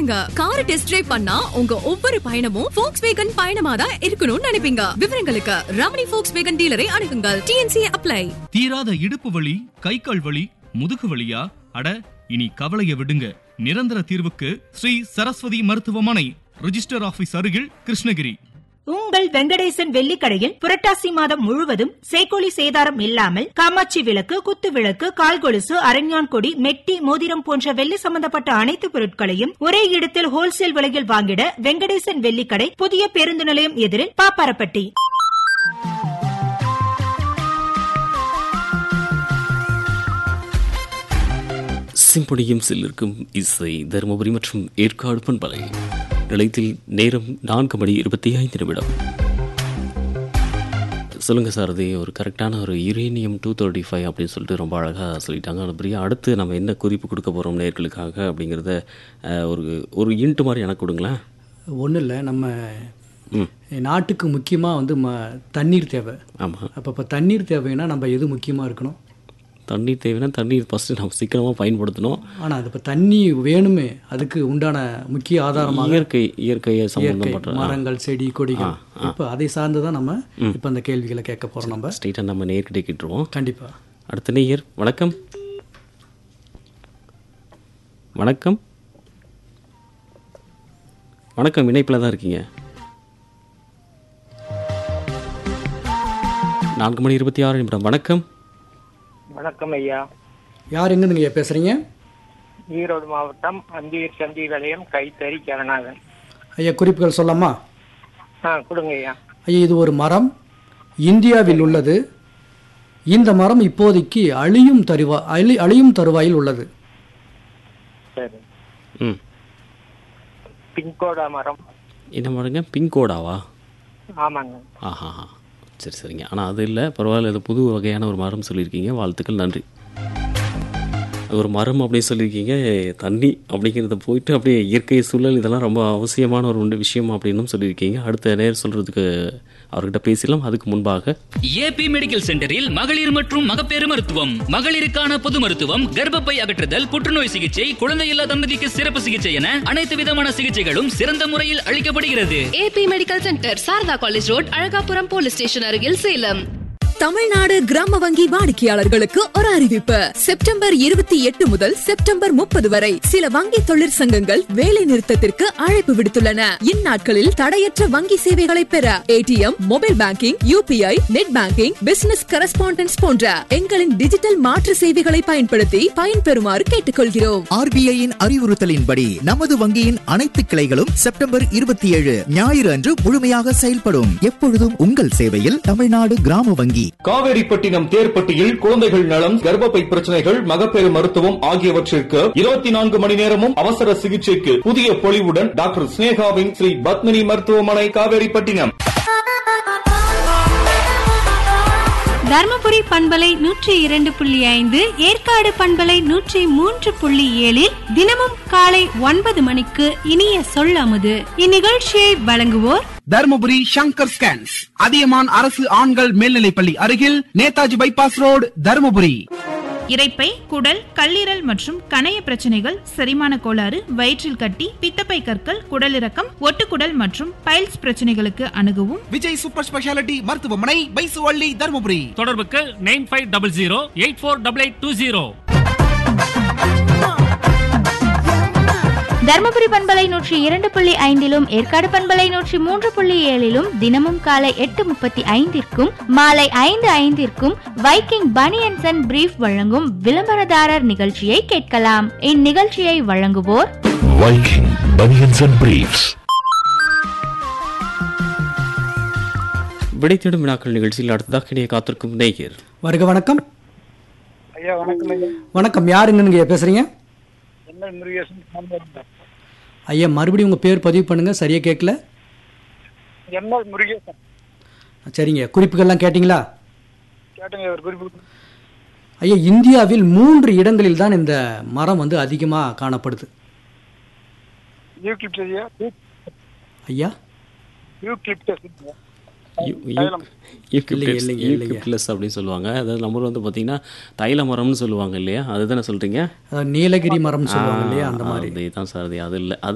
பண்ணுங்க காரை test drive பண்ணா உங்க ஒவ்வொரு பயணமும் ஃபோக்ஸ் வேகன் பயணமா தான் இருக்கணும்னு நினைப்பீங்க விவரங்களுக்கு ரமணி ஃபோக்ஸ் வேகன் டீலரை அணுகுங்கள் டிஎன்சி அப்ளை தீராத இடுப்பு வலி கை கால் வலி முதுகு வலியா அட இனி கவலைய விடுங்க நிரந்தர தீர்வுக்கு ஸ்ரீ சரஸ்வதி மருத்துவமனை ரிஜிஸ்டர் ஆபீஸ் அருகில் கிருஷ்ணகிரி உங்கள் வெங்கடேசன் வெள்ளிக்கடையில் புரட்டாசி மாதம் முழுவதும் சேக்கோலி சேதாரம் இல்லாமல் காமாட்சி விளக்கு குத்து விளக்கு கால் கொலுசு அரஞ்ஞான் கொடி மெட்டி மோதிரம் போன்ற வெள்ளி சம்பந்தப்பட்ட அனைத்து பொருட்களையும் ஒரே இடத்தில் ஹோல்சேல் விலையில் வாங்கிட வெங்கடேசன் வெள்ளிக்கடை புதிய பேருந்து நிலையம் எதிரில் பாப்பாரப்பட்டி சிம்பொனியும் சில்லிருக்கும் இசை தருமபுரி மற்றும் ஏற்காடு பண்பலை நிலையத்தில் நேரம் நான்கு மணி இருபத்தி ஐந்து நிமிடம் சொல்லுங்கள் சார் அது ஒரு கரெக்டான ஒரு யுரேனியம் டூ தேர்ட்டி ஃபைவ் அப்படின்னு சொல்லிட்டு ரொம்ப அழகாக சொல்லிட்டாங்க அதுபடியாக அடுத்து நம்ம என்ன குறிப்பு கொடுக்க போகிறோம் நேர்களுக்காக அப்படிங்கிறத அஹ், ஒரு ஒரு இன்ட்டு மாதிரி எனக்கு கொடுங்களேன் ஒன்றும் இல்லை நம்ம ம் நாட்டுக்கு முக்கியமாக வந்து ம தண்ணீர் தேவை ஆமாம் அப்போ இப்போ தண்ணீர் தேவைன்னா நம்ம எது முக்கியமாக இருக்கணும் தண்ணீர் தேவைன்னா தண்ணீர் ஃபஸ்ட்டு நம்ம சிக்கனமாக பயன்படுத்தணும் ஆனால் அது இப்போ தண்ணி வேணுமே அதுக்கு உண்டான முக்கிய ஆதாரமாக இயற்கை இயற்கையை இயற்கை சம்பந்தப்பட்ட மரங்கள் செடி கொடிகள் இப்போ அதை சார்ந்து தான் நம்ம இப்போ அந்த கேள்விகளை கேட்க போகிறோம் நம்ம ஸ்ட்ரெயிட்டாக நம்ம நேர்கிட்டே கேட்டுருவோம் கண்டிப்பாக அடுத்த நேயர் வணக்கம் வணக்கம் வணக்கம் இணைப்பில் தான் இருக்கீங்க நான்கு மணி இருபத்தி ஆறு நிமிடம் வணக்கம் வணக்கம் ஐயா யார் எங்கேருந்துங்க பேசுகிறீங்க ஈரோடு மாவட்டம் அந்தியூர் சந்தி வலயம் கைத்தறி கருணாகன் ஐயா குறிப்புகள் சொல்லாமா ஆ கொடுங்க ஐயா ஐயா இது ஒரு மரம் இந்தியாவில் உள்ளது இந்த மரம் இப்போதைக்கு அழியும் தருவா அழி அழியும் தருவாயில் உள்ளது சரி ம் பின்கோடா மரம் என்ன பாருங்க பின்கோடாவா ஆமாங்க ஆஹா சரி சரிங்க ஆனால் அது இல்லை பரவாயில்ல இது புது வகையான ஒரு மரம் சொல்லியிருக்கீங்க வாழ்த்துக்கள் நன்றி ஒரு மரம் அப்படின்னு சொல்லியிருக்கீங்க தண்ணி அப்படிங்கிறத போயிட்டு அப்படியே இயற்கை சூழல் இதெல்லாம் ரொம்ப அவசியமான ஒரு உண்டு விஷயம் அப்படின்னும் சொல்லியிருக்கீங்க அடுத்த நேரம் சொல்கிறதுக்கு அவர்கிட்ட பேசலாம் அதுக்கு முன்பாக ஏபி மெடிக்கல் சென்டரில் மகளிர் மற்றும் மகப்பேறு மருத்துவம் மகளிருக்கான பொது மருத்துவம் கர்ப்பப்பை அகற்றுதல் புற்றுநோய் சிகிச்சை குழந்தையில்லா தம்பதிக்கு சிறப்பு சிகிச்சை என அனைத்து விதமான சிகிச்சைகளும் சிறந்த முறையில் அளிக்கப்படுகிறது AB medical centre Sarada college road Azhagapuram police station அருகில் சேலம் தமிழ்நாடு கிராம வங்கி வாடிக்கையாளர்களுக்கு ஒரு அறிவிப்பு செப்டம்பர் இருபத்தி எட்டு முதல் செப்டம்பர் முப்பது வரை சில வங்கி தொழிற்சங்கங்கள் வேலை நிறுத்தத்திற்கு அழைப்பு விடுத்துள்ளன இந்நாட்களில் தடையற்ற வங்கி சேவைகளை பெற ATM mobile banking UPI net banking business correspondence போன்ற எங்களின் டிஜிட்டல் மாற்று சேவைகளை பயன்படுத்தி பயன்பெறுமாறு கேட்டுக்கொள்கிறோம் ஆர்பிஐயின் அறிவுறுத்தலின்படி நமது வங்கியின் அனைத்து கிளைகளும் செப்டம்பர் இருபத்தி ஏழு ஞாயிறு அன்று முழுமையாக செயல்படும் எப்பொழுதும் உங்கள் சேவையில் தமிழ்நாடு கிராம வங்கி காவேரிப்பட்டினம் தேர்ப்பட்டியில் குழந்தைகள் நலம் கர்ப்பப்பை பிரச்சனைகள் மகப்பேறு மருத்துவம் ஆகியவற்றிற்கு இருபத்தி நான்கு மணி நேரமும் அவசர சிகிச்சைக்கு புதிய பொலிவுடன் டாக்டர் ஸ்னேகாவின் ஸ்ரீ பத்மினி மருத்துவமனை காவேரிப்பட்டினம் தர்மபுரி பண்பலை நூற்றி இரண்டு புள்ளி ஐந்து ஏற்காடு பண்பலை நூற்றி மூன்று புள்ளி ஏழில் தினமும் காலை ஒன்பது மணிக்கு இனிய சொல்லாமுது இந்நிகழ்ச்சியை வழங்குவோர் தருமபுரி சங்கர் ஸ்கேன்ஸ் அதியமான் அரசு ஆண்கள் மேல்நிலைப்பள்ளி அருகில் நேதாஜி பைபாஸ் ரோடு தருமபுரி இரைப்பை குடல் கல்லீரல் மற்றும் கணைய பிரச்சனைகள் செரிமான கோளாறு வயிற்றில் கட்டி பித்தப்பை கற்கள் குடலிறக்கம் ஒட்டுக்குடல் மற்றும் பைல்ஸ் பிரச்சனைகளுக்கு அணுகவும் விஜய் சூப்பர் ஸ்பெஷாலிட்டி மருத்துவமனை பைசுவள்ளி தருமபுரி தொடர்புக்கு nine five double zero eight four double eight two zero Dharmapuri பண்பலை நூற்றி இரண்டு புள்ளி ஐந்திலும் ஏற்காடு பண்பலை நூற்றி மூன்று புள்ளி ஏழிலும் தினமும் காலை எட்டு முப்பத்தி ஐந்திற்கும் மாலை ஐந்து ஐந்திற்கும் வைக்கிங் பனியன்சன் அண்ட் பிரீஃப் வழங்கும் விளம்பரதாரர் நிகழ்ச்சியை கேட்கலாம் இந்நிகழ்ச்சியை வழங்குவோர் Viking Bunions and Briefs. விடை தேடும் வினாக்கள் நிகழ்ச்சியில் அடுத்ததாக இடையே காத்திருக்கும் நேயர் வருக வணக்கம் ஐயா வணக்கம் ஐயா வணக்கம் யாருங்கன்னு பேசுகிறீங்க என்ன முருகேசன் சாம்பார் ஐயா மறுபடியும் உங்கள் பேர் பதிவு பண்ணுங்கள் சரியாக கேட்கல எம்எல் முருகேசன் சரிங்க குறிப்புகள்லாம் கேட்டிங்களா கேட்டுங்க ஒரு குறிப்பு ஐயா இந்தியாவில் மூன்று இடங்களில் தான் இந்த மரம் வந்து அதிகமாக காணப்படுது யூக்லிப்டஸ் ஐயா ஐயா யூக்லிப்டஸ் யூ- யூ- தைலம். யூக்கலிப்டஸ் இல்லைங்க, இல்லைங்க. யூக்கலிப்டஸ் அப்படின்னு சொல்லுவாங்க அதாவது நம்ம ஊர்ல வந்து பார்த்தீங்கன்னா தைல மரம்னு சொல்லுவாங்க இல்லையா அதுதானே சொல்கிறீங்க அதாவது நீலகிரி மரம் சொல்லுவாங்க இல்லையா அந்த மாதிரி அதே தான் சார் அது அது இல்லை அது